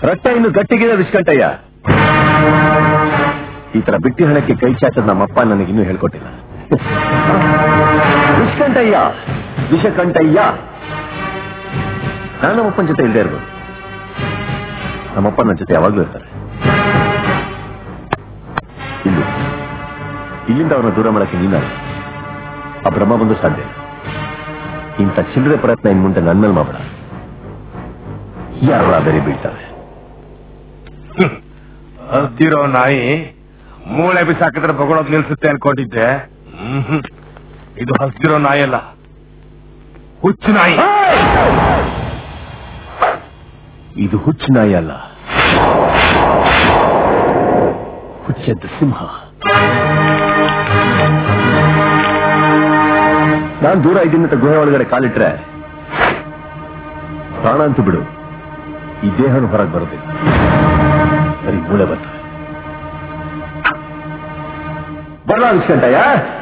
ರಕ್ತ ಇನ್ನು ಗಟ್ಟಿಗಿದೆ ವಿಷ್ಕಂಠಯ್ಯ ಈ ತರ ಬಿಟ್ಟಿ ಹಣಕ್ಕೆ ಕೈ ಚಾಚದ ನಮ್ಮಪ್ಪ ನನಗಿನ್ನೂ ಹೇಳ್ಕೊಟ್ಟಿಲ್ಲ ವಿಷ್ಕಂಠಯ್ಯ ವಿಷಕಂಠಯ್ಯ ನಾನು ನಮ್ಮಪ್ಪನ ಜೊತೆ ಇಲ್ಲದೆ ಇರ್ಬೋದು ನಮ್ಮಪ್ಪ ನನ್ನ ಜೊತೆ ಯಾವಾಗ್ಲೂ ಇರ್ತಾರೆ ಇಲ್ಲಿ ಇಲ್ಲಿಂದ ಅವರನ್ನ ದೂರ ಮಾಡಕ್ಕೆ ನೀನಲ್ಲ ಆ ಬ್ರಹ್ಮ ಬಂದು ಸಾಧ್ಯ ಇಲ್ಲ. ಇಂಥ ಚಿಲ್ಲರೆ ಪ್ರಯತ್ನ ಇನ್ ಮುಂದೆ ನನ್ನ ಮೇಲೆ ಮಾಡಬೇಡ ಯಾರ ಬೇರೆ ಬೀಳ್ತಾರೆ ಹಸ್ದಿರೋ ನಾಯಿ ಮೂಳೆ ಬಿಸಾಕಿದ್ರೆ ಬಗಳೋದ್ ನಿಲ್ಸುತ್ತೆ ಅನ್ಕೊಂಡಿದ್ದೆ ಮ್ಹೂ. ಇದು ಹಸ್ದಿರೋ ನಾಯಿ ಅಲ್ಲ ಹುಚ್ಚು ನಾಯಿ ಇದು ಹುಚ್ಚು ನಾಯಿ ಅಲ್ಲ ಹುಚ್ಚೆದ್ದ ಸಿಂಹ ನಾನ್ ದೂರ ಇದ್ದೀನಿ ಅಂತ ಗುಹೆ ಒಳಗಡೆ ಕಾಲಿಟ್ರೆ ಪ್ರಾಣ ಅಂತೂ ಬಿಡು ಈ ದೇಹನು ಹೊರಗೆ ಬರೋದಿಲ್ಲ ಬರೀ ಮೂಳೆ ಬರ್ತದೆ ಬರಲ್ಲ ವಿಷ್ಕಂಠಯ್ಯ